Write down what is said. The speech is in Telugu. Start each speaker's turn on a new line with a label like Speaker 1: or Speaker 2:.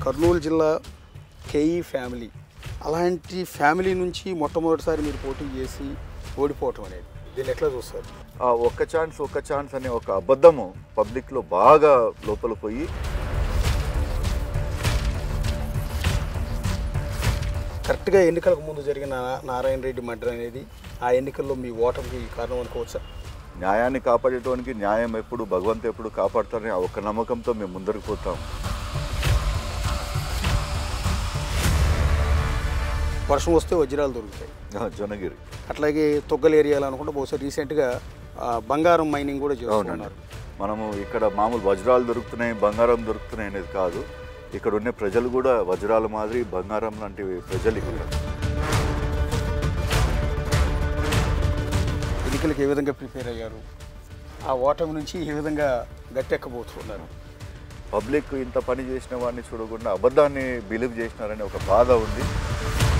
Speaker 1: కర్నూలు జిల్లా కేఈ ఫ్యామిలీ అలాంటి ఫ్యామిలీ నుంచి మొట్టమొదటిసారి మీరు పోటీ చేసి ఓడిపోవటం అనేది దీన్ని ఎట్లా చూస్తారు
Speaker 2: ఆ ఒక్క ఛాన్స్ ఒక్క ఛాన్స్ అనే ఒక అబద్ధము పబ్లిక్లో బాగా లోపల పోయి
Speaker 1: కరెక్ట్గా ఎన్నికలకు ముందు జరిగిన నారాయణ రెడ్డి మర్డర్ అనేది ఆ ఎన్నికల్లో మీ ఓటమికి కారణం అనుకోవచ్చా
Speaker 2: న్యాయాన్ని కాపాడేటానికి న్యాయం ఎప్పుడు భగవంతు ఎప్పుడు కాపాడుతారని ఆ ఒక్క నమ్మకంతో మేము ముందరికి పోతాం
Speaker 1: వర్షం వస్తే వజ్రాలు దొరుకుతాయి
Speaker 2: ఆ, జొన్నగిరి
Speaker 1: అట్లాగే తొగ్గల ఏరియాలో అనుకుంటే బహుశా రీసెంట్గా ఆ, బంగారం మైనింగ్ కూడా
Speaker 2: అవునండి
Speaker 1: చేస్తున్నారు
Speaker 2: మనము ఇక్కడ మామూలు వజ్రాలు దొరుకుతున్నాయి బంగారం దొరుకుతున్నాయి అనేది కాదు ఇక్కడ ఉన్న ప్రజలు కూడా వజ్రాల మాదిరి బంగారం లాంటివి ప్రజలు ఇక్కడ
Speaker 1: ఎన్నికలకు ఏ విధంగా ప్రిపేర్ అయ్యారు ఆ ఓటమి నుంచి ఏ విధంగా గట్టెక్కబోతున్నారు
Speaker 2: పబ్లిక్ ఇంత పని చేసిన వాడిని చూడకుండా అబద్ధాన్ని బిలీవ్ చేసినారనే ఒక బాధ ఉంది